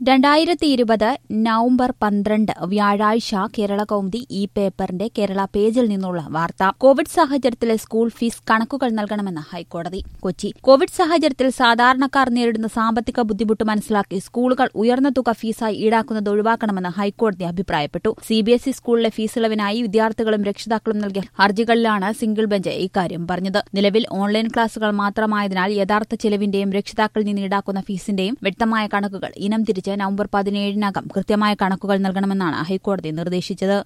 രണ്ടായിരത്തി ഇരുപത് നവംബർ പന്ത്രണ്ട് വ്യാഴാഴ്ച കേരള കൗമുദി ഈ പേപ്പറിന്റെ കേരള പേജിൽ നിന്നുള്ള വാർത്ത കോവിഡ് സാഹചര്യത്തിലെ സ്കൂൾ ഫീസ് കണക്കുകൾ നൽകണമെന്ന് ഹൈക്കോടതി കൊച്ചി കോവിഡ് സാഹചര്യത്തിൽ സാധാരണക്കാർ നേരിടുന്ന സാമ്പത്തിക ബുദ്ധിമുട്ട് മനസ്സിലാക്കി സ്കൂളുകൾ ഉയർന്ന തുക ഫീസായി ഈടാക്കുന്നത് ഒഴിവാക്കണമെന്ന് ഹൈക്കോടതി അഭിപ്രായപ്പെട്ടു സിബിഎസ്ഇ സ്കൂളിലെ ഫീസ് ഇളവിനായി വിദ്യാർത്ഥികളും രക്ഷിതാക്കളും നൽകിയ ഹർജികളിലാണ് സിംഗിൾ ബെഞ്ച് ഇക്കാര്യം പറഞ്ഞത് നിലവിൽ ഓൺലൈൻ ക്ലാസുകൾ മാത്രമായതിനാൽ യഥാർത്ഥ ചെലവിന്റെയും രക്ഷിതാക്കളിൽ നിന്ന് ഈടാക്കുന്ന ഫീസിന്റെയും വ്യക്തമായ കണക്കുകൾ ഇനം തിരിച്ച് നവംബർ പതിനേഴിനകം കൃത്യമായ കണക്കുകൾ നൽകണമെന്നാണ് ഹൈക്കോടതി നിർദ്ദേശിച്ചത്